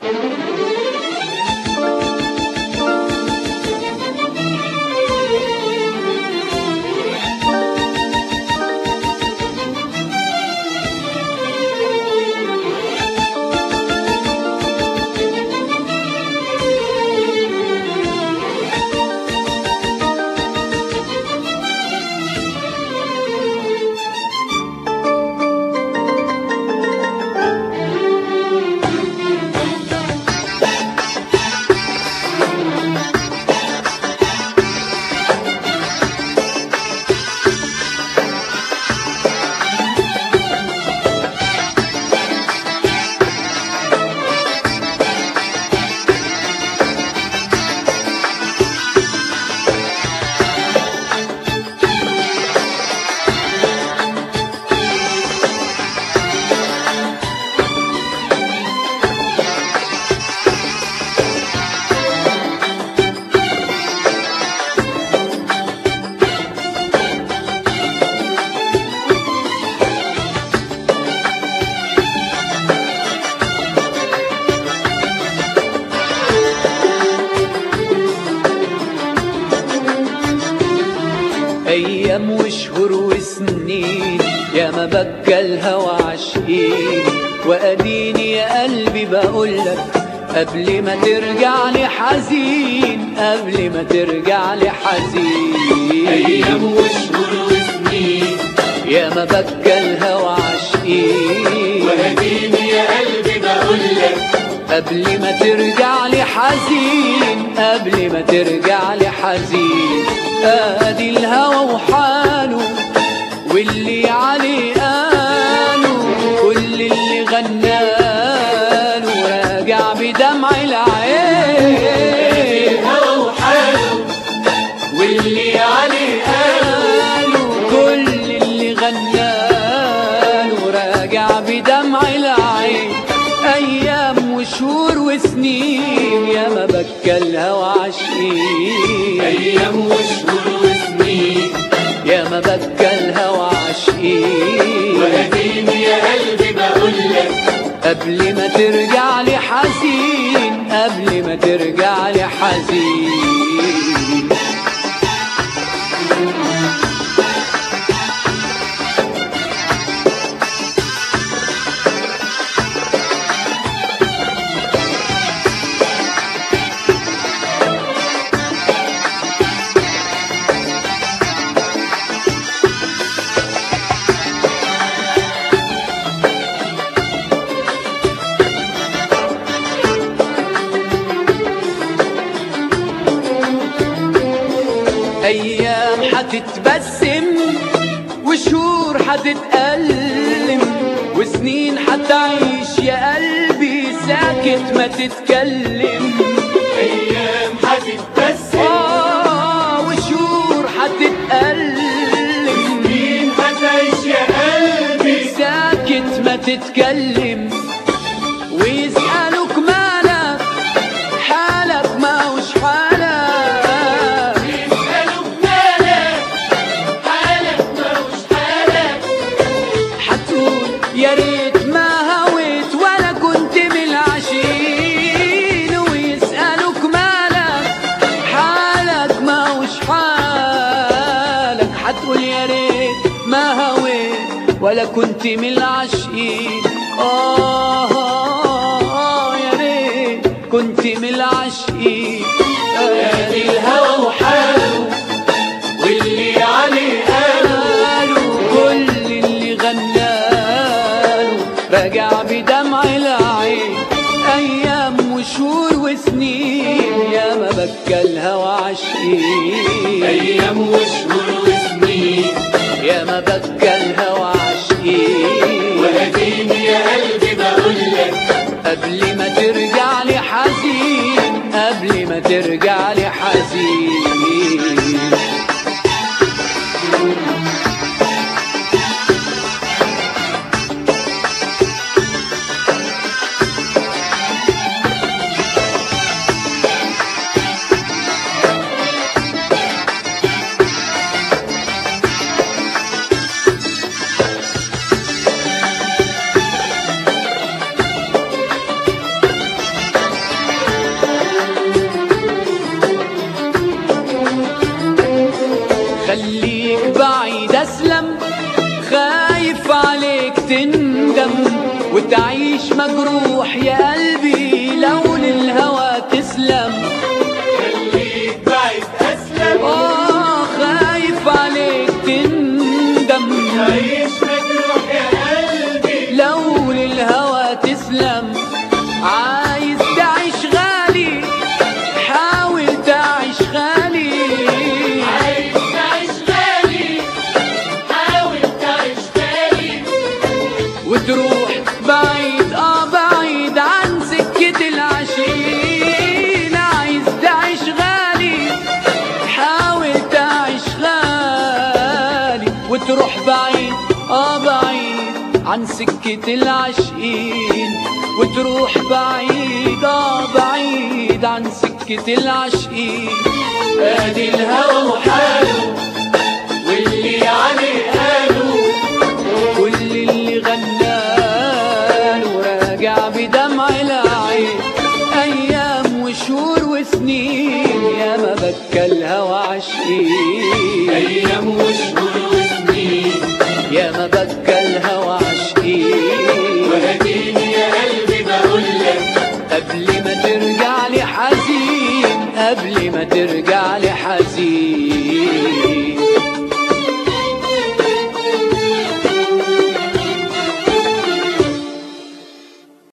أيام وشهور وسنين يا ما بكى الهوى عشقين وأديني يا قلبي بقولك قبل ما ترجع لي حزين قبل ما ترجع لي حزين أيام وشهور وسنين يا ما بكى الهوى عشقين وأديني يا قلبي بقولك قبل ما ترجع لي حزين قبل ما ترجع لي حزين ادي الهوى وحاله واللي عليه قاله كل اللي غناله راجع بدمع العين الهوى وحاله واللي عليه قاله كل اللي غناله راجع بدمع العين ايام وشهور وسنين يا ما بكى الهوى عشقين أيام وشهور وسنين يا ما بكى الهوى عشقين وأديني يا قلبي بقولك قبل ما ترجع لي حزين قبل ما ترجع لي حزين ايام حتتبسم وشهور حتتألم وسنين حتعيش يا قلبي ساكت ما تتكلم أيام حتتبسم اه وشهور حتتألم مين هتعيش يا قلبي ساكت ما تتكلم ويسألوك مالك حالك ما هوش حالك يسألوك مالك حالك ماهوش حالك حتقول يا ريت ما هويت ولا كنت من العشرين ويسألوك مالك حالك ما هوش حالك حتقول يا ريت ما هويت ولا كنت من العاشقين آه, آه, آه يا ريت كنت من العاشقين ادي الهوى وحاله واللي عليه قاله قالوا كل اللي غناله راجع بدمع العين ايام وشهور وسنين يا ما بكى الهوى عشقين ايام وشهور وسنين يا ما بكى الهوى عشقين واديني يا قلبي بقولك قبل ما ترجع لي حزين قبل ما ترجع لي حزين مجروح يا قلبي لو للهوى تسلم خليك بعيد أسلم آه خايف عليك تندم عيش مجروح يا قلبي لو للهوى تسلم عايز تعيش غالي حاول تعيش غالي عايز تعيش غالي حاول تعيش غالي وتروح بعيد اه بعيد عن سكة العشيق عايز تعيش غالي حاول تعيش غالي وتروح بعيد اه بعيد عن سكة العاشقين وتروح بعيد اه بعيد عن سكة العاشقين ادي الهوى وحاله واللي عليه قالوا كل اللي غنان وراجع بدمع العين ايام وشهور وسنين يا ما بكى الهوى عشقين ايام وشهور وسنين يا ما بكى الهوى عشقين وهديني يا قلبي بقول لك قبل ما ترجع لي حزين قبل ما ترجع لي حزين